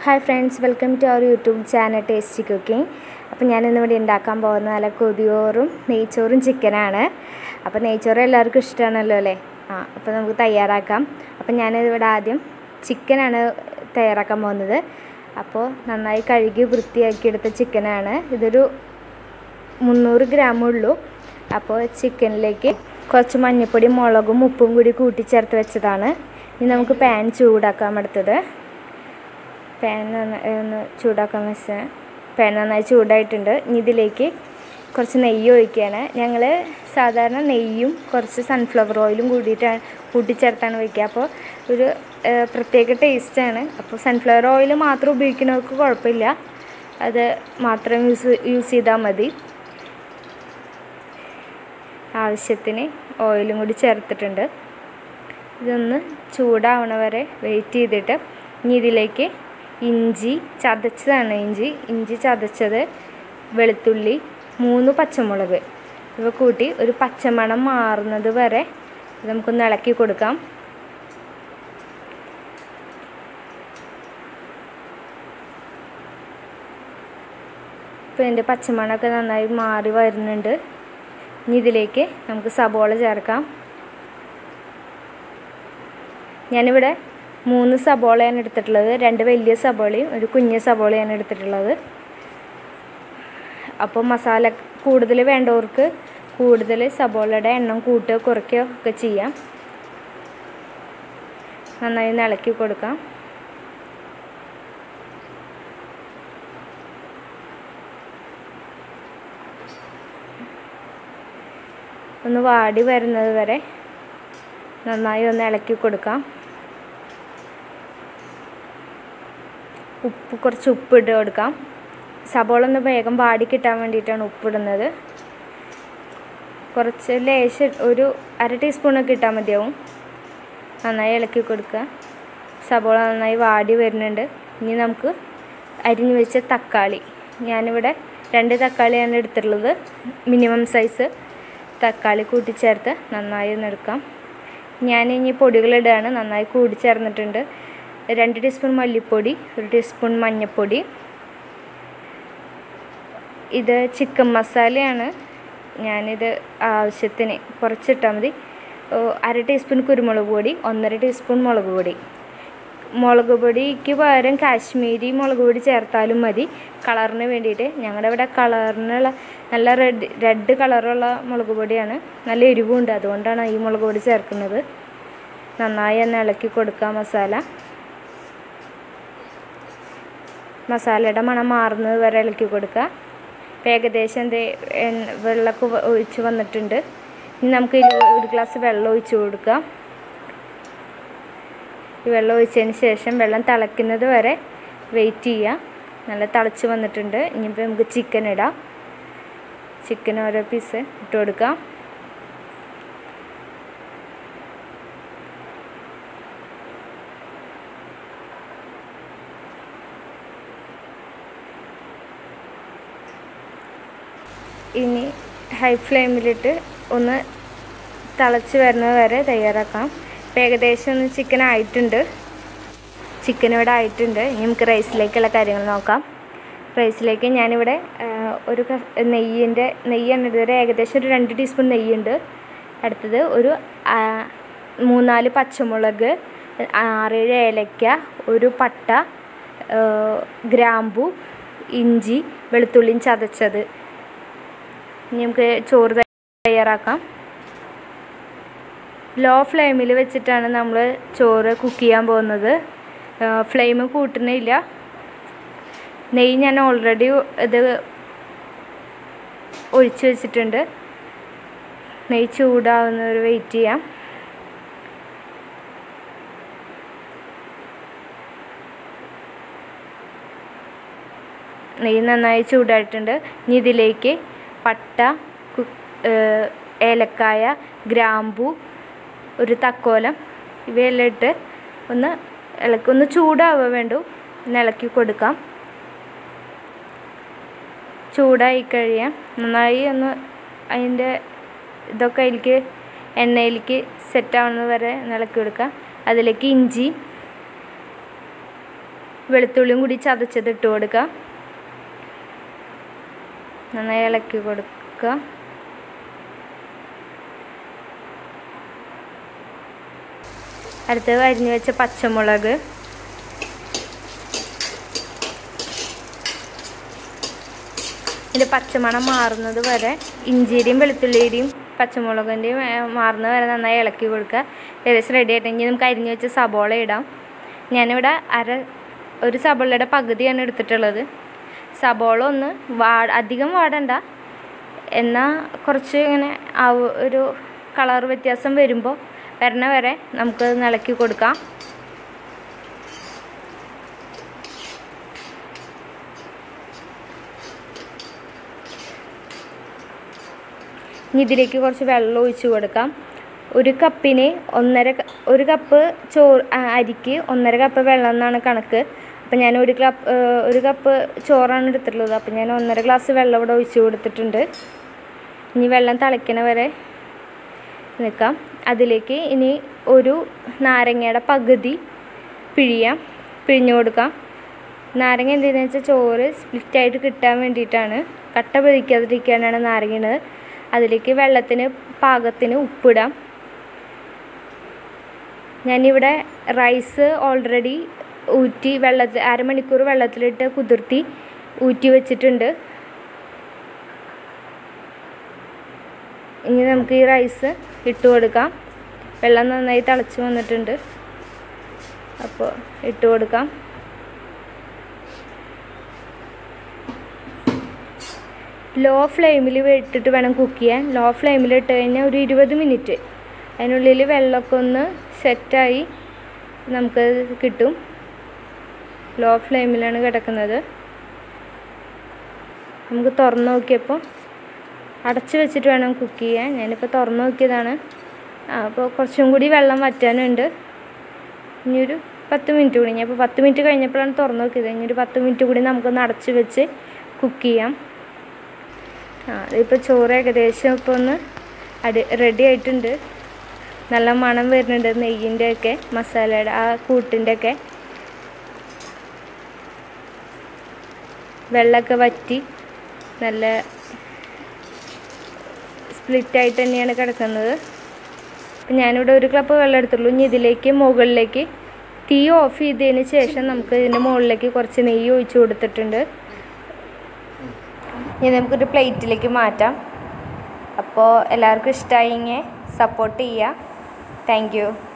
hi friends welcome to our YouTube channel tasty cooking അപ്പോൾ ഞാനിന്ന് ഇവിടെ ഉണ്ടാക്കാൻ പോകുന്ന നല്ല കൊതിയോറും നെയ്ച്ചോറും ചിക്കനാണ് അപ്പോൾ നെയ്ച്ചോറ് എല്ലാവർക്കും ഇഷ്ടമാണല്ലോ അല്ലേ ആ അപ്പോൾ നമുക്ക് തയ്യാറാക്കാം അപ്പോൾ ഞാനിവിടെ ആദ്യം ചിക്കനാണ് തയ്യാറാക്കാൻ പോകുന്നത് അപ്പോൾ നന്നായി കഴുകി വൃത്തിയാക്കി എടുത്ത ചിക്കനാണ് ഇതൊരു മുന്നൂറ് ഗ്രാമേ ഉള്ളൂ അപ്പോൾ ചിക്കനിലേക്ക് കുറച്ച് മഞ്ഞൾപ്പൊടി മുളകും ഉപ്പും കൂടി കൂട്ടിച്ചേർത്ത് വെച്ചതാണ് ഇനി നമുക്ക് പാൻ ചൂടാക്കാൻ എടുത്തത് പാൻ നന്നായി ഒന്ന് ചൂടാക്കാൻ വെച്ച പാൻ നന്നായി ചൂടായിട്ടുണ്ട് ഇനി ഇതിലേക്ക് കുറച്ച് നെയ്യ് ഒഴിക്കുകയാണ് ഞങ്ങൾ സാധാരണ നെയ്യും കുറച്ച് സൺഫ്ലവർ ഓയിലും കൂടിയിട്ടാണ് കൂട്ടിച്ചേർത്താണ് വയ്ക്കുക അപ്പോൾ ഒരു ഏഹ്, പ്രത്യേക ടേസ്റ്റാണ് അപ്പോൾ സൺഫ്ലവർ ഓയിൽ മാത്രം ഉപയോഗിക്കുന്നവർക്ക് കുഴപ്പമില്ല അത് മാത്രം യൂസ് യൂസ് ചെയ്താൽ മതി ആവശ്യത്തിന് ഓയിലും കൂടി ചേർത്തിട്ടുണ്ട് ഇതൊന്ന് ചൂടാവണ വരെ വെയിറ്റ് ചെയ്തിട്ട് ഇനി ഇതിലേക്ക് ഇഞ്ചി ചതച്ചതാണ് ഇഞ്ചി ഇഞ്ചി ചതച്ചത് വെളുത്തുള്ളി മൂന്ന് പച്ചമുളക് ഇവ കൂട്ടി ഒരു പച്ചമണം മാറുന്നത് വരെ ഇത് നമുക്കൊന്ന് ഇളക്കി കൊടുക്കാം ഇപ്പോൾ ഇതിൻ്റെ പച്ചമണമൊക്കെ നന്നായി മാറി വരുന്നുണ്ട് ഇനി ഇതിലേക്ക് നമുക്ക് സബോള ചേർക്കാം ഞാനിവിടെ മൂന്ന് സബോളയാണ് എടുത്തിട്ടുള്ളത് രണ്ട് വലിയ സബോളയും ഒരു കുഞ്ഞ സബോളയാണ് എടുത്തിട്ടുള്ളത് അപ്പോൾ മസാല കൂടുതൽ വേണ്ടവർക്ക് കൂടുതൽ സബോളയുടെ എണ്ണം കൂട്ടുകയോ കുറയ്ക്കുകയോ ഒക്കെ ചെയ്യാം നന്നായി ഒന്ന് ഇളക്കി കൊടുക്കാം ഒന്ന് വാടി വരുന്നത് വരെ നന്നായി ഒന്ന് ഇളക്കി കൊടുക്കാം ഉപ്പ് കുറച്ച് ഉപ്പ് ഇട്ട് കൊടുക്കാം സബോള ഒന്ന് വേഗം വാടി കിട്ടാൻ വേണ്ടിയിട്ടാണ് ഉപ്പിടുന്നത് കുറച്ച് ലേശം ഒരു അര ടീസ്പൂണൊക്കെ ഇട്ടാൽ മതിയാവും നന്നായി ഇളക്കി കൊടുക്കുക സബോള നന്നായി വാടി വരുന്നുണ്ട് ഇനി നമുക്ക് അരിഞ്ഞു വെച്ച തക്കാളി ഞാനിവിടെ രണ്ട് തക്കാളിയാണ് എടുത്തിട്ടുള്ളത് മിനിമം സൈസ് തക്കാളി കൂട്ടിച്ചേർത്ത് നന്നായി ഒന്ന് എടുക്കാം ഞാൻ ഇനി പൊടികളിടുകയാണ് നന്നായി കൂടി ചേർന്നിട്ടുണ്ട് രണ്ട് ടീസ്പൂൺ മല്ലിപ്പൊടി ഒരു ടീസ്പൂൺ മഞ്ഞൾപ്പൊടി ഇത് ചിക്കൻ മസാലയാണ് ഞാനിത് ആവശ്യത്തിന് കുറച്ചിട്ടാൽ മതി ഓ, അര ടീസ്പൂൺ കുരുമുളക് പൊടി ഒന്നര ടീസ്പൂൺ മുളക് പൊടി മുളക് പൊടിക്ക് പകരം കാശ്മീരി മുളക് പൊടി ചേർത്താലും മതി കളറിന് വേണ്ടിയിട്ട് ഞങ്ങളുടെ ഇവിടെ കളറിനുള്ള നല്ല റെഡ് റെഡ് കളറുള്ള മുളക് പൊടിയാണ് നല്ല എരിവുണ്ട് അതുകൊണ്ടാണ് ഈ മുളക് പൊടി ചേർക്കുന്നത് നന്നായി ഒന്ന് ഇളക്കി കൊടുക്കുക മസാല മസാലയുടെ മണം മാറുന്നത് വരെ ഇളക്കി കൊടുക്കുക ഇപ്പം ഏകദേശം എന്ത് വെള്ളമൊക്കെ വ- ഒഴിച്ച് വന്നിട്ടുണ്ട് ഇനി നമുക്ക് ഇതിൽ ഒരു ഗ്ലാസ് വെള്ളം ഒഴിച്ച് കൊടുക്കാം ഈ വെള്ളം ഒഴിച്ചതിന് ശേഷം വെള്ളം തിളയ്ക്കുന്നത് വരെ വെയിറ്റ് ചെയ്യുക നല്ല തിളച്ച് വന്നിട്ടുണ്ട് ഇനിയിപ്പോൾ നമുക്ക് ചിക്കൻ ഇടാം ചിക്കൻ ഓരോ പീസ് ഇട്ട് കൊടുക്കാം ഇനി ഹൈ ഫ്ലെയിമിലിട്ട് ഒന്ന് തിളച്ച് വരുന്നത് വരെ തയ്യാറാക്കാം ഇപ്പം ഏകദേശം ഒന്ന് ചിക്കൻ ആയിട്ടുണ്ട് ചിക്കൻ ഇവിടെ ആയിട്ടുണ്ട് ഇനി നമുക്ക് റൈസിലേക്കുള്ള കാര്യങ്ങൾ നോക്കാം റൈസിലേക്ക് ഞാനിവിടെ ആ, ഒരു ക- നെയ്യിൻ്റെ നെയ്യാണ് ഇതുവരെ ഏകദേശം ഒരു രണ്ട് ടീസ്പൂൺ നെയ്യുണ്ട് അടുത്തത് ഒരു ആ, മൂന്നാല് പച്ചമുളക് ആറേഴ് ഏലക്ക ഒരു പട്ട ആ, ഗ്രാമ്പു ഇഞ്ചി വെളുത്തുള്ളിയും ചതച്ചത് ഇനി നമുക്ക് ചോറ് തയ്യാറാക്കാം ലോ ഫ്ലെയിമിൽ വെച്ചിട്ടാണ് നമ്മൾ ചോറ് കുക്ക് ചെയ്യാൻ പോകുന്നത് ഫ്ലെയിം കൂട്ടുന്നില്ല നെയ്യ് ഞാൻ ഓൾറെഡി ഇത് ഒഴിച്ച് വെച്ചിട്ടുണ്ട് നെയ്യ് ചൂടാവുന്നവർ വെയിറ്റ് ചെയ്യാം നെയ്യ് നന്നായി ചൂടായിട്ടുണ്ട് ഇനി ഇതിലേക്ക് പട്ട കു- ഏഹ് ഏലക്കായ ഗ്രാമ്പു ഒരു തക്കോലം ഇവയെല്ലാം ഇട്ട് ഒന്ന് ഇളക്കി ഒന്ന് ചൂടാവുക വേണ്ടു ഒന്ന് ഇളക്കി കൊടുക്കാം ചൂടായി കഴിയാം നന്നായി ഒന്ന് അതിൻ്റെ ഇതൊക്കെ അതിലേക്ക് എണ്ണയിലേക്ക് സെറ്റ് ആവുന്നത് വരെ ഒന്ന് ഇളക്കി കൊടുക്കാം അതിലേക്ക് ഇഞ്ചി വെളുത്തുള്ളിയും കൂടി ചതച്ചത് ഇട്ട് കൊടുക്കുക നന്നായി ഇളക്കി കൊടുക്കുക അടുത്തത് അരിഞ്ഞു വെച്ച പച്ചമുളക് ഇതിൻ്റെ പച്ചമണം മാറുന്നത് വരെ ഇഞ്ചിയുടെയും വെളുത്തുള്ളിയുടെയും പച്ചമുളകിൻ്റെയും മാറുന്നത് വരെ നന്നായി ഇളക്കി കൊടുക്കുക ഏകദേശം റെഡി ആയിട്ട് ഇനി നമുക്ക് അരിഞ്ഞു വെച്ച സബോള ഇടാം ഞാനിവിടെ അര ഒരു സബോളയുടെ പകുതിയാണ് എടുത്തിട്ടുള്ളത് സബോള ഒന്ന് വാ അധികം വാടണ്ട എന്നാൽ കുറച്ച് ഇങ്ങനെ ആ ഒരു കളർ വ്യത്യാസം വരുമ്പോൾ വരണ വരെ നമുക്ക് ഇളക്കി കൊടുക്കാം ഇനി ഇതിലേക്ക് കുറച്ച് വെള്ളം ഒഴിച്ച് കൊടുക്കാം ഒരു കപ്പിന് ഒന്നര ഒരു കപ്പ് ചോറ് അരിക്ക് ഒന്നര കപ്പ് വെള്ളം എന്നാണ് കണക്ക് അപ്പം ഞാൻ ഒരു കപ്പ് ഒരു കപ്പ് ചോറാണ് എടുത്തിട്ടുള്ളത് അപ്പം ഞാൻ ഒന്നര ഗ്ലാസ് വെള്ളം ഇവിടെ ഒഴിച്ച് കൊടുത്തിട്ടുണ്ട് ഇനി വെള്ളം തിളയ്ക്കണ വരെ നിൽക്കാം അതിലേക്ക് ഇനി ഒരു നാരങ്ങയുടെ പകുതി പിഴിയാം പിഴിഞ്ഞു കൊടുക്കാം നാരങ്ങ എന്തിനാണെന്ന് വെച്ചാൽ ചോറ് സ്പ്ലിറ്റായിട്ട് കിട്ടാൻ വേണ്ടിയിട്ടാണ് കട്ട പതിക്കാതിരിക്കാനാണ് നാരങ്ങ അതിലേക്ക് വെള്ളത്തിന് പാകത്തിന് ഉപ്പിടാം ഞാനിവിടെ റൈസ് ഓൾറെഡി ഊറ്റി വെള്ളത്തിൽ അരമണിക്കൂർ വെള്ളത്തിലിട്ട് കുതിർത്തി ഊറ്റി വെച്ചിട്ടുണ്ട് ഇനി നമുക്ക് ഈ റൈസ് ഇട്ട് കൊടുക്കാം വെള്ളം നന്നായി തിളച്ച് വന്നിട്ടുണ്ട് അപ്പോൾ ഇട്ട് കൊടുക്കാം ലോ ഫ്ലെയിമിൽ ഇട്ടിട്ട് വേണം കുക്ക് ചെയ്യാൻ ലോ ഫ്ലെയിമിൽ ഇട്ട് കഴിഞ്ഞാൽ ഒരു ഇരുപത് മിനിറ്റ് അതിനുള്ളിൽ വെള്ളമൊക്കെ ഒന്ന് സെറ്റായി നമുക്ക് കിട്ടും ലോ ഫ്ലെയിമിലാണ് കിടക്കുന്നത് നമുക്ക് തുറന്ന് നോക്കിയപ്പോൾ അടച്ച് വെച്ചിട്ട് വേണം കുക്ക് ചെയ്യാൻ ഞാനിപ്പോൾ തുറന്ന് നോക്കിയതാണ് ആ അപ്പോൾ കുറച്ചും കൂടി വെള്ളം വറ്റാനുണ്ട് ഇനിയൊരു പത്ത് മിനിറ്റ് കൂടി ഞാൻ ഇപ്പോൾ പത്ത് മിനിറ്റ് കഴിഞ്ഞപ്പോഴാണ് തുറന്ന് നോക്കിയത് ഇനിയൊരു പത്ത് മിനിറ്റ് കൂടി നമുക്കൊന്ന് അടച്ച് വെച്ച് കുക്ക് ചെയ്യാം ആ ഇതിപ്പോൾ ചോറ് ഏകദേശം ഇപ്പോൾ ഒന്ന് അടി റെഡി ആയിട്ടുണ്ട് നല്ല മണം വരുന്നുണ്ട് നെയ്യിൻ്റെ ഒക്കെ മസാലയുടെ ആ കൂട്ടിൻ്റെ ഒക്കെ വെള്ളമൊക്കെ വറ്റി നല്ല സ്പ്ലിറ്റായിട്ട് തന്നെയാണ് കിടക്കുന്നത് അപ്പം ഞാനിവിടെ ഒരു കപ്പ് വെള്ളം എടുത്തുള്ളൂ ഇനി ഇതിലേക്ക് മുകളിലേക്ക് തീ ഓഫ് ചെയ്തതിന് ശേഷം നമുക്ക് ഇതിൻ്റെ മുകളിലേക്ക് കുറച്ച് നെയ്യ് ഒഴിച്ച് കൊടുത്തിട്ടുണ്ട് ഇനി നമുക്കൊരു പ്ലേറ്റിലേക്ക് മാറ്റാം അപ്പോൾ എല്ലാവർക്കും ഇഷ്ടമായെങ്കിൽ സപ്പോർട്ട് ചെയ്യുക താങ്ക് യു